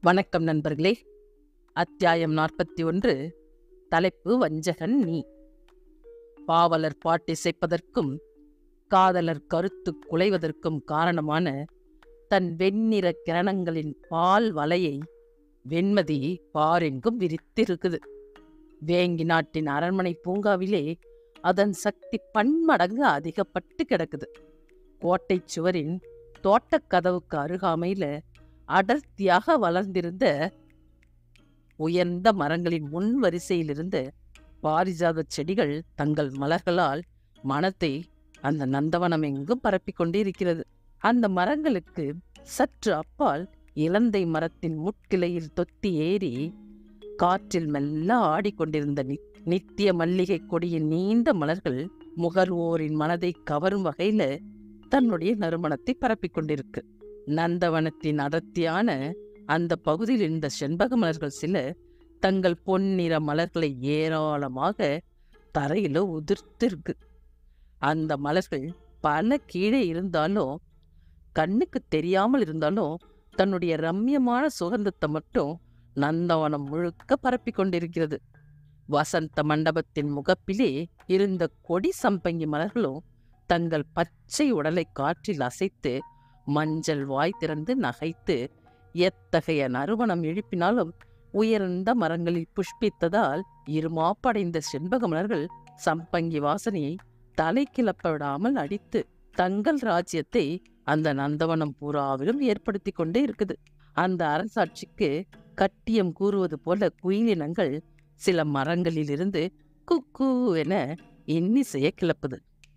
வணக்கம் நண்பர்களே அத்தியாயம் நாற்பத்தி ஒன்று தலைப்பு வஞ்சகன் நீ பாவலர் பாட்டிசைப்பதற்கும் காதலர் கருத்து குலைவதற்கும் காரணமான தன் வெண்ணிற கிரணங்களின் பால் வலையை வெண்மதி பாரெங்கும் விரித்திருக்குது வேங்கி நாட்டின் அரண்மனை பூங்காவிலே அதன் சக்தி பன்மடங்கு அதிகப்பட்டு கிடக்குது கோட்டைச் சுவரின் தோட்டக் கதவுக்கு அருகாமையில அடர்த்தியாக வளர்ந்திருந்த உயர்ந்த மரங்களின் முன் வரிசையிலிருந்த பாரிஜாத செடிகள் தங்கள் மலர்களால் மனத்தை அந்த நந்தவனம் எங்கும் பரப்பிக் கொண்டே இருக்கிறது அந்த மரங்களுக்கு சற்று அப்பால் இலந்தை மரத்தின் முட்கிளையில் தொத்தி ஏறி காற்றில் மெல்ல ஆடிக்கொண்டிருந்த நி- நித்திய மல்லிகை கொடியின் நீண்ட மலர்கள் முகர்வோரின் மனதை கவரும் வகையில தன்னுடைய நறுமணத்தை பரப்பிக் கொண்டிருக்கு நந்தவனத்தின் அடர்த்தியான அந்த பகுதியில் இருந்த செண்பக மலர்கள் சில தங்கள் பொன்னிற மலர்களை ஏராளமாக தரையில உதிர்த்திருக்கு அந்த மலர்கள் பல கீழே இருந்தாலும் கண்ணுக்கு தெரியாமல் இருந்தாலும் தன்னுடைய ரம்யமான சுகந்தத்தை மட்டும் நந்தவனம் முழுக்க பரப்பிக் கொண்டிருக்கிறது வசந்த மண்டபத்தின் முகப்பிலே இருந்த கொடி சம்பங்கி மலர்களும் தங்கள் பச்சை உடலை காற்றில் அசைத்து மஞ்சள் வாய் திறந்து நகைத்து எத்தகைய நறுமணம் எழுப்பினாலும் உயர்ந்த மரங்களில் புஷ்பித்ததால் இருமாப்படைந்த செண்பக மலர்கள் சம்பங்கி வாசனையை தலை கிளப்ப விடாமல் அடித்து தங்கள் ராஜ்யத்தை அந்த நந்தவனம் பூராவிலும் ஏற்படுத்தி கொண்டே இருக்குது அந்த அரசாட்சிக்கு கட்டியம் கூறுவது போல குயிலினங்கள் சில மரங்களிலிருந்து குக்கு என இன்னிசைய கிளப்புது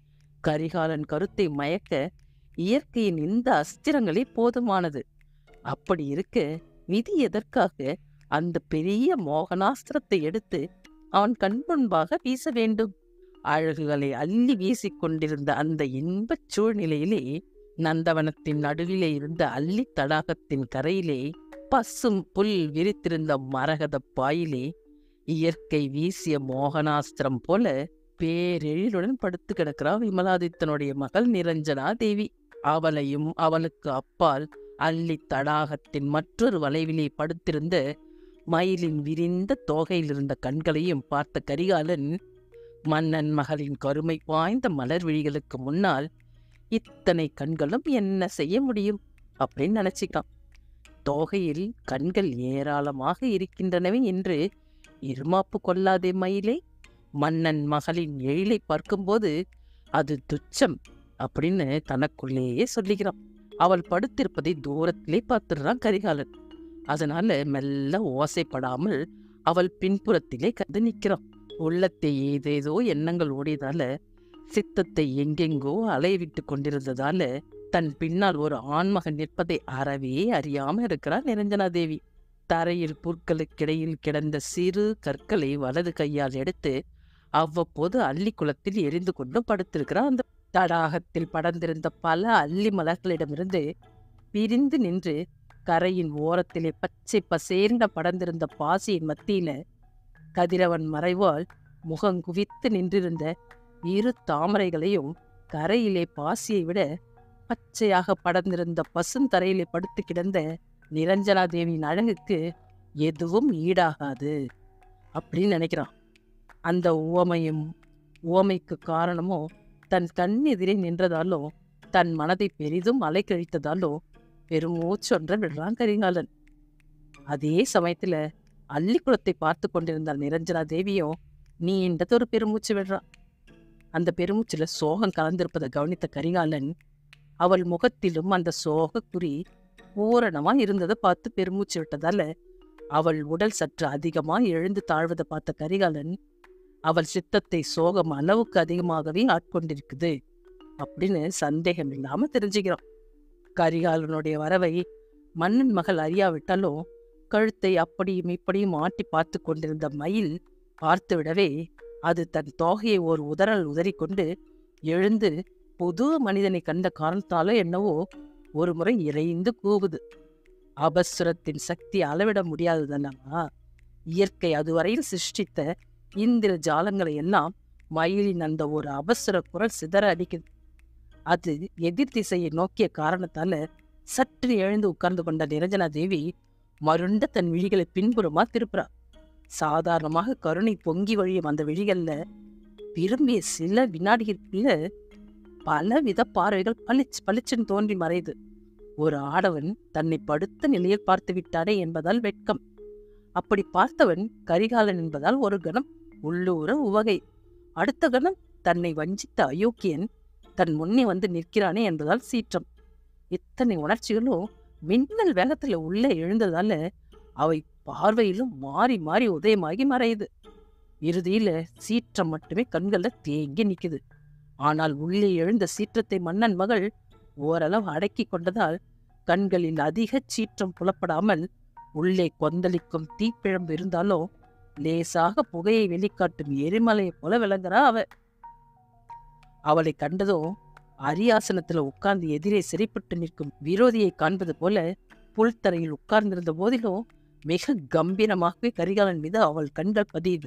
கரிகாலன் கருத்தை மயக்க இயற்கையின் இந்த அஸ்திரங்களே போதுமானது அப்படி இருக்க விதி எதற்காக அந்த பெரிய மோகனாஸ்திரத்தை எடுத்து அவன் கண் முன்பாக வீச வேண்டும் அழகுகளை அள்ளி வீசிக் கொண்டிருந்த அந்த இன்பச் சூழ்நிலையிலே நந்தவனத்தின் நடுவிலே இருந்த அள்ளி தடாகத்தின் கரையிலே பசும் புல் விரித்திருந்த மரகத பாயிலே இயற்கை வீசிய மோகனாஸ்திரம் போல பேரெழிலுடன் படுத்து கிடக்கிறா விமலாதித்தனுடைய மகள் நிரஞ்சனா தேவி அவளையும் அவளுக்கு அப்பால் அள்ளி தடாகத்தின் மற்றொரு வளைவிலே படுத்திருந்த மயிலின் விரிந்த தோகையில் இருந்த கண்களையும் பார்த்த கரிகாலன் மன்னன் மகளின் கருமை வாய்ந்த மலர் விழிகளுக்கு முன்னால் இத்தனை கண்களும் என்ன செய்ய முடியும் அப்படின்னு நினைச்சிட்டான் தோகையில் கண்கள் ஏராளமாக இருக்கின்றனவே என்று இருமாப்பு கொள்ளாதே மயிலே மன்னன் மகளின் எழிலை பார்க்கும்போது அது துச்சம் அப்படின்னு தனக்குள்ளேயே சொல்லிக்கிறான் அவள் படுத்திருப்பதை தூரத்திலே பார்த்துடுறான் கரிகாலன் அதனால மெல்ல ஓசைப்படாமல் அவள் பின்புறத்திலே கண்டு நிற்கிறான் உள்ளத்தை ஏதேதோ எண்ணங்கள் ஓடியதால சித்தத்தை எங்கெங்கோ அலைவிட்டு கொண்டிருந்ததால தன் பின்னால் ஒரு ஆண்மகன் நிற்பதை அறவே அறியாம இருக்கிறார் நிரஞ்சனா தேவி தரையில் புற்களுக்கிடையில் கிடந்த சிறு கற்களை வலது கையால் எடுத்து அவ்வப்போது அள்ளி குளத்தில் எரிந்து கொண்டு படுத்திருக்கிறார் அந்த தடாகத்தில் படர்ந்திருந்த பல அள்ளி மலர்களிடமிருந்து பிரிந்து நின்று கரையின் ஓரத்திலே பச்சை பசேர்ந்த படர்ந்திருந்த பாசியின் மத்தியில கதிரவன் மறைவால் முகங்குவித்து நின்றிருந்த இரு தாமரைகளையும் கரையிலே பாசியை விட பச்சையாக படர்ந்திருந்த பசுந்தரையிலே படுத்து கிடந்த நிரஞ்சனா தேவியின் அழகுக்கு எதுவும் ஈடாகாது அப்படின்னு நினைக்கிறான் அந்த உவமையும் உவமைக்கு காரணமோ தன் கண் எதிரே நின்றதாலோ தன் மனதை பெரிதும் அலைக்கழித்ததாலோ பெருமூச்சொன்ற விடுறான் கரிகாலன் அதே சமயத்துல அள்ளிக்குளத்தை பார்த்து கொண்டிருந்த நிரஞ்சனா தேவியும் நீண்டதொரு பெருமூச்சு விடுறான் அந்த பெருமூச்சுல சோகம் கலந்திருப்பதை கவனித்த கரிகாலன் அவள் முகத்திலும் அந்த சோக குறி பூரணமா இருந்ததை பார்த்து பெருமூச்சு விட்டதால அவள் உடல் சற்று அதிகமா எழுந்து தாழ்வதை பார்த்த கரிகாலன் அவள் சித்தத்தை சோகம் அளவுக்கு அதிகமாகவே ஆட்கொண்டிருக்குது அப்படின்னு சந்தேகம் இல்லாம தெரிஞ்சுக்கிறோம் கரிகாலனுடைய வரவை மன்னன் மகள் அறியாவிட்டாலும் கழுத்தை அப்படியும் இப்படியும் ஆட்டி பார்த்து கொண்டிருந்த மயில் பார்த்து விடவே அது தன் தோகையை ஒரு உதறல் உதறிக்கொண்டு எழுந்து புது மனிதனை கண்ட காரணத்தாலோ என்னவோ ஒரு முறை இறைந்து கூவுது அபசுரத்தின் சக்தி அளவிட முடியாததல்லவா இயற்கை அதுவரையில் சிருஷ்டித்த இந்திர ஜாலங்களை எல்லாம் மயிலின் அந்த ஒரு அவசர குரல் சிதற அடிக்குது அது எதிர் திசையை நோக்கிய காரணத்தால சற்று எழுந்து உட்கார்ந்து கொண்ட நிரஞ்சனா தேவி மருண்ட தன் விழிகளை பின்புறமா திருப்புறா சாதாரணமாக கருணை பொங்கி வழியும் அந்த விழிகள்ல விரும்பிய சில வினாடிகளுக்குள்ள பல வித பார்வைகள் பளிச்சு பளிச்சுன்னு தோன்றி மறையுது ஒரு ஆடவன் தன்னை படுத்த நிலையில் பார்த்து விட்டானே என்பதால் வெட்கம் அப்படி பார்த்தவன் கரிகாலன் என்பதால் ஒரு கணம் உள்ளூர உவகை அடுத்த கணம் தன்னை வஞ்சித்த அயோக்கியன் தன் முன்னே வந்து நிற்கிறானே என்பதால் சீற்றம் இத்தனை உணர்ச்சிகளும் மின்னல் வேகத்துல உள்ளே எழுந்ததால அவை பார்வையிலும் மாறி மாறி உதயமாகி மறையுது இறுதியில சீற்றம் மட்டுமே கண்கள்ல தேங்கி நிக்குது ஆனால் உள்ளே எழுந்த சீற்றத்தை மன்னன் மகள் ஓரளவு அடக்கி கொண்டதால் கண்களில் அதிக சீற்றம் புலப்படாமல் உள்ளே கொந்தளிக்கும் தீப்பிழம்பு இருந்தாலும் லேசாக புகையை வெளிக்காட்டும் எரிமலையைப் போல விளங்குறா அவ அவளை கண்டதும் அரியாசனத்துல உட்கார்ந்து எதிரே சிறைப்பட்டு நிற்கும் விரோதியை காண்பது போல புல்தரையில் உட்கார்ந்திருந்த போதிலும் மிக கம்பீரமாகவே கரிகாலன் மீது அவள் கண்கள் பதியுது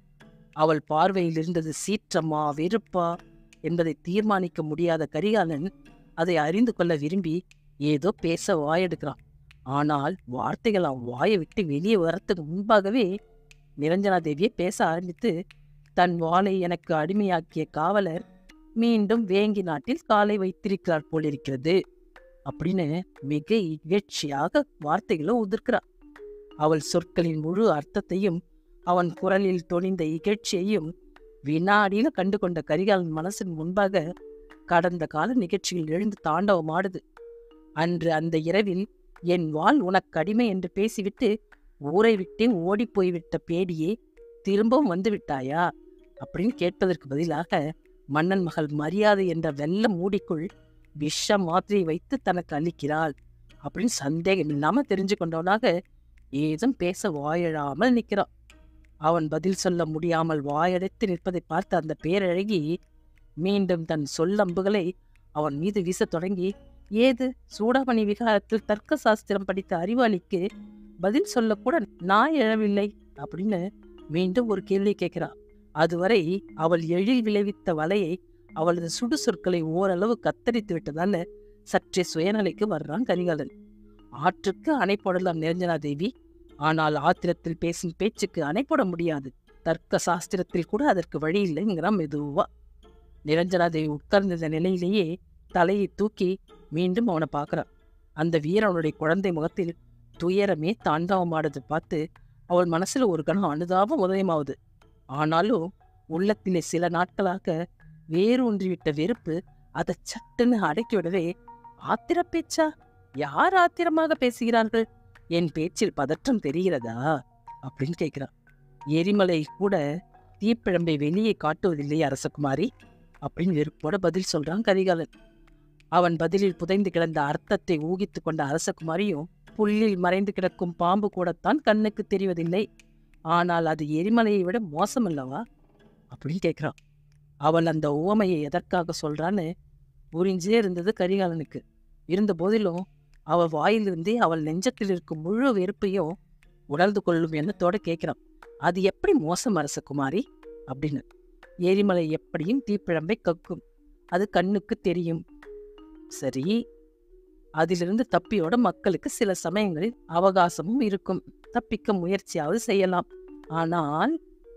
அவள் பார்வையில் இருந்தது சீற்றமா வெறுப்பா என்பதை தீர்மானிக்க முடியாத கரிகாலன் அதை அறிந்து கொள்ள விரும்பி ஏதோ பேச வாயெடுக்கிறான் ஆனால் வார்த்தைகள் அவன் வாயை விட்டு வெளியே வரத்துக்கு முன்பாகவே நிரஞ்சனா தேவியை பேச ஆரம்பித்து தன் வாளை எனக்கு அடிமையாக்கிய காவலர் மீண்டும் வேங்கி நாட்டில் காலை வைத்திருக்கிறார் போலிருக்கிறது அப்படின்னு மிக இகழ்ச்சியாக வார்த்தைகளை உதிர்க்கிறார் அவள் சொற்களின் முழு அர்த்தத்தையும் அவன் குரலில் தொனிந்த இகழ்ச்சியையும் வினாடியில கண்டு கொண்ட கரிகாலன் மனசின் முன்பாக கடந்த கால நிகழ்ச்சியில் எழுந்து தாண்டவம் ஆடுது அன்று அந்த இரவில் என் வாள் உனக்கு அடிமை என்று பேசிவிட்டு ஊரை விட்டே ஓடிப் போய்விட்ட பேடியே திரும்பவும் வந்து விட்டாயா அப்படின்னு கேட்பதற்கு பதிலாக மன்னன் மகள் மரியாதை என்ற வெள்ள மூடிக்குள் விஷ மாத்திரையை வைத்து தனக்கு அளிக்கிறாள் அப்படின்னு சந்தேகம் இல்லாம தெரிஞ்சு கொண்டவனாக ஏதும் பேச வாயழாமல் நிற்கிறான் அவன் பதில் சொல்ல முடியாமல் வாயடைத்து நிற்பதை பார்த்த அந்த பேரழகி மீண்டும் தன் சொல்லம்புகளை அவன் மீது வீசத் தொடங்கி ஏது சூடாமணி விகாரத்தில் தர்க்க சாஸ்திரம் படித்த அறிவாளிக்கு பதில் சொல்லக்கூட நான் எழவில்லை அப்படின்னு மீண்டும் ஒரு கேள்வி கேட்கிறான் அதுவரை அவள் எழில் விளைவித்த வலையை அவளது சுடு சொற்களை ஓரளவு கத்தரித்து விட்டதால சற்றே சுயநிலைக்கு வர்றான் கரிகாலன் ஆற்றுக்கு அணை போடலாம் நிரஞ்சனா தேவி ஆனால் ஆத்திரத்தில் பேசும் பேச்சுக்கு அணை போட முடியாது தர்க்க சாஸ்திரத்தில் கூட அதற்கு வழி இல்லைங்கிறான் மெதுவா நிரஞ்சனா தேவி உட்கார்ந்திருந்த நிலையிலேயே தலையை தூக்கி மீண்டும் அவனை பார்க்கறான் அந்த வீரனுடைய குழந்தை முகத்தில் துயரமே தாண்டவமானதை பார்த்து அவள் மனசுல ஒரு கணம் அனுதாபம் உதயமாவுது ஆனாலும் உள்ளத்திலே சில நாட்களாக வேரூன்றிவிட்ட வெறுப்பு அதை சட்டுன்னு அடக்கி விடவே ஆத்திர பேச்சா யார் ஆத்திரமாக பேசுகிறார்கள் என் பேச்சில் பதற்றம் தெரிகிறதா அப்படின்னு கேட்கிறான் எரிமலை கூட தீப்பிழம்பை வெளியே காட்டுவதில்லை அரசகுமாரி அப்படின்னு வெறுப்போட பதில் சொல்றான் கரிகாலன் அவன் பதிலில் புதைந்து கிடந்த அர்த்தத்தை ஊகித்து கொண்ட அரசகுமாரியும் புல்லில் மறைந்து கிடக்கும் பாம்பு கூடத்தான் கண்ணுக்கு தெரிவதில்லை ஆனால் அது எரிமலையை விட மோசமல்லவா அப்படின்னு கேட்குறான் அவள் அந்த உவமையை எதற்காக சொல்றான்னு புரிஞ்சே இருந்தது கரிகாலனுக்கு இருந்த போதிலும் அவள் வாயிலிருந்தே அவள் நெஞ்சத்தில் இருக்கும் முழு வெறுப்பையும் உணர்ந்து கொள்ளும் எண்ணத்தோட கேட்கிறான் அது எப்படி மோசம் அரசகுமாரி அப்படின்னு எரிமலை எப்படியும் தீப்பிழம்பை கக்கும் அது கண்ணுக்கு தெரியும் சரி அதிலிருந்து தப்பியோட மக்களுக்கு சில சமயங்களில் அவகாசமும் இருக்கும் தப்பிக்க முயற்சியாவது செய்யலாம் ஆனால்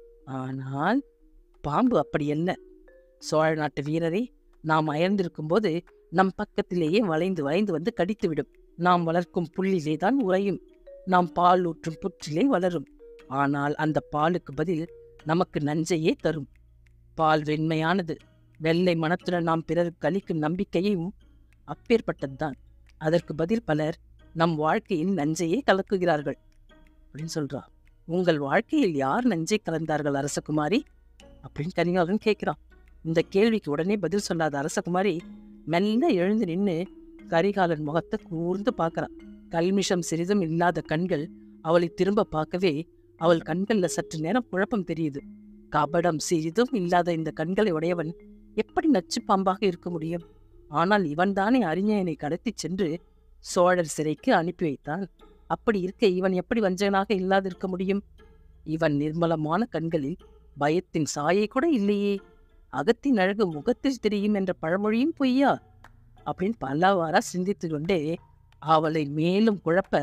ஆனால் பாம்பு அப்படி என்ன சோழ நாட்டு வீரரை நாம் அயர்ந்திருக்கும் போது நம் பக்கத்திலேயே வளைந்து வளைந்து வந்து கடித்துவிடும் நாம் வளர்க்கும் புல்லிலே தான் உறையும் நாம் பால் ஊற்றும் புற்றிலே வளரும் ஆனால் அந்த பாலுக்கு பதில் நமக்கு நஞ்சையே தரும் பால் வெண்மையானது வெள்ளை மனத்துடன் நாம் பிறருக்கு அளிக்கும் நம்பிக்கையும் அப்பேற்பட்டதுதான் அதற்கு பதில் பலர் நம் வாழ்க்கையில் நஞ்சையே கலக்குகிறார்கள் அப்படின்னு சொல்றா உங்கள் வாழ்க்கையில் யார் நஞ்சை கலந்தார்கள் அரசகுமாரி அப்படின்னு கரிகாலன் கேட்கிறான் இந்த கேள்விக்கு உடனே பதில் சொல்லாத அரசகுமாரி மெல்ல எழுந்து நின்னு கரிகாலன் முகத்தை கூர்ந்து பார்க்கறான் கல்மிஷம் சிறிதும் இல்லாத கண்கள் அவளை திரும்ப பார்க்கவே அவள் கண்கள்ல சற்று நேரம் குழப்பம் தெரியுது கபடம் சிறிதும் இல்லாத இந்த கண்களை உடையவன் எப்படி நச்சு பாம்பாக இருக்க முடியும் ஆனால் இவன்தானே அறிஞனை கடத்திச் சென்று சோழர் சிறைக்கு அனுப்பி வைத்தான் அப்படி இருக்க இவன் எப்படி வஞ்சகனாக இல்லாதிருக்க முடியும் இவன் நிர்மலமான கண்களில் பயத்தின் சாயை கூட இல்லையே அகத்தின் அழகு முகத்தில் தெரியும் என்ற பழமொழியும் பொய்யா அப்படின்னு பலவாரா சிந்தித்து கொண்டே அவளை மேலும் குழப்ப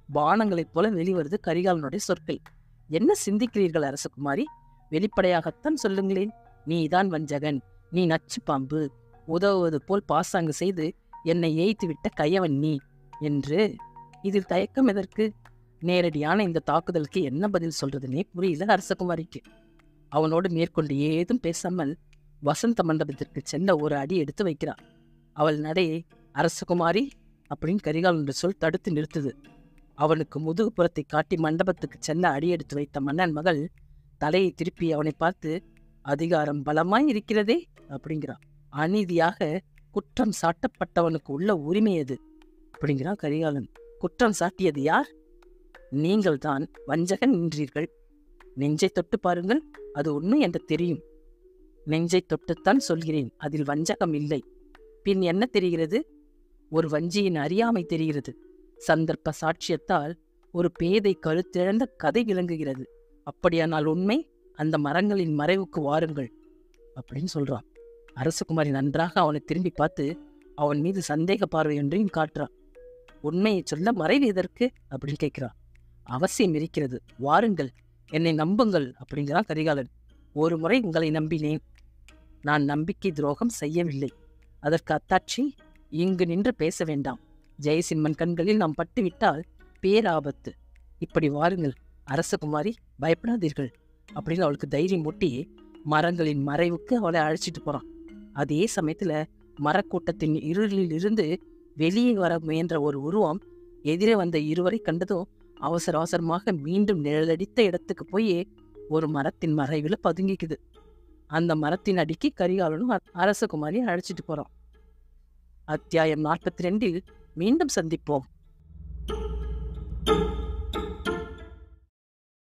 பானங்களைப் போல வெளிவருது கரிகாலனுடைய சொற்கள் என்ன சிந்திக்கிறீர்கள் அரசகுமாரி வெளிப்படையாகத்தான் சொல்லுங்களேன் நீதான் வஞ்சகன் நீ நச்சு பாம்பு உதவுவது போல் பாசாங்கு செய்து என்னை ஏய்த்து விட்ட கையவன் நீ என்று இதில் தயக்கம் எதற்கு நேரடியான இந்த தாக்குதலுக்கு என்ன பதில் சொல்றதுன்னே புரியல அரசகுமாரிக்கு அவனோடு மேற்கொண்டு ஏதும் பேசாமல் வசந்த மண்டபத்திற்கு செல்ல ஒரு அடி எடுத்து வைக்கிறான் அவள் நடையை அரசகுமாரி அப்படின்னு கரிகாலன் சொல் தடுத்து நிறுத்துது அவனுக்கு முதுகு புறத்தை காட்டி மண்டபத்துக்கு செல்ல அடியெடுத்து வைத்த மன்னன் மகள் தலையை திருப்பி அவனை பார்த்து அதிகாரம் பலமாய் இருக்கிறதே அப்படிங்கிறான் அநீதியாக குற்றம் சாட்டப்பட்டவனுக்கு உள்ள உரிமை அது அப்படிங்கிறான் கரிகாலன் குற்றம் சாட்டியது யார் நீங்கள்தான் வஞ்சகன் நின்றீர்கள் நெஞ்சை தொட்டு பாருங்கள் அது உண்மை என்று தெரியும் நெஞ்சை தொட்டுத்தான் சொல்கிறேன் அதில் வஞ்சகம் இல்லை பின் என்ன தெரிகிறது ஒரு வஞ்சியின் அறியாமை தெரிகிறது சந்தர்ப்ப சாட்சியத்தால் ஒரு பேதை கருத்திழந்த கதை விளங்குகிறது அப்படியானால் உண்மை அந்த மரங்களின் மறைவுக்கு வாருங்கள் அப்படின்னு சொல்றான் அரசகுமாரி நன்றாக அவனை திரும்பி பார்த்து அவன் மீது சந்தேக பார்வை ஒன்றையும் காட்டுறான் உண்மையை சொல்ல மறைவு எதற்கு அப்படின்னு கேட்கிறான் அவசியம் இருக்கிறது வாருங்கள் என்னை நம்புங்கள் அப்படிங்கிறான் கரிகாலன் ஒரு முறை உங்களை நம்பினேன் நான் நம்பிக்கை துரோகம் செய்யவில்லை அதற்கு அத்தாட்சி இங்கு நின்று பேச வேண்டாம் ஜெயசிம்மன் கண்களில் நாம் பட்டுவிட்டால் பேராபத்து இப்படி வாருங்கள் அரசகுமாரி பயப்படாதீர்கள் அப்படின்னு அவளுக்கு தைரியம் மூட்டி மரங்களின் மறைவுக்கு அவளை அழைச்சிட்டு போறான் அதே சமயத்துல மரக்கூட்டத்தின் இருளில் இருந்து வெளியே வர முயன்ற ஒரு உருவம் எதிரே வந்த இருவரை கண்டதும் அவசர அவசரமாக மீண்டும் நிழலடித்த இடத்துக்கு போய் ஒரு மரத்தின் மறைவில் பதுங்கிக்குது அந்த மரத்தின் அடிக்கு கரிகாலனும் அ- அரசகுமாரி அழைச்சிட்டு போறான் அத்தியாயம் நாற்பத்தி ரெண்டில் மீண்டும் சந்திப்போம்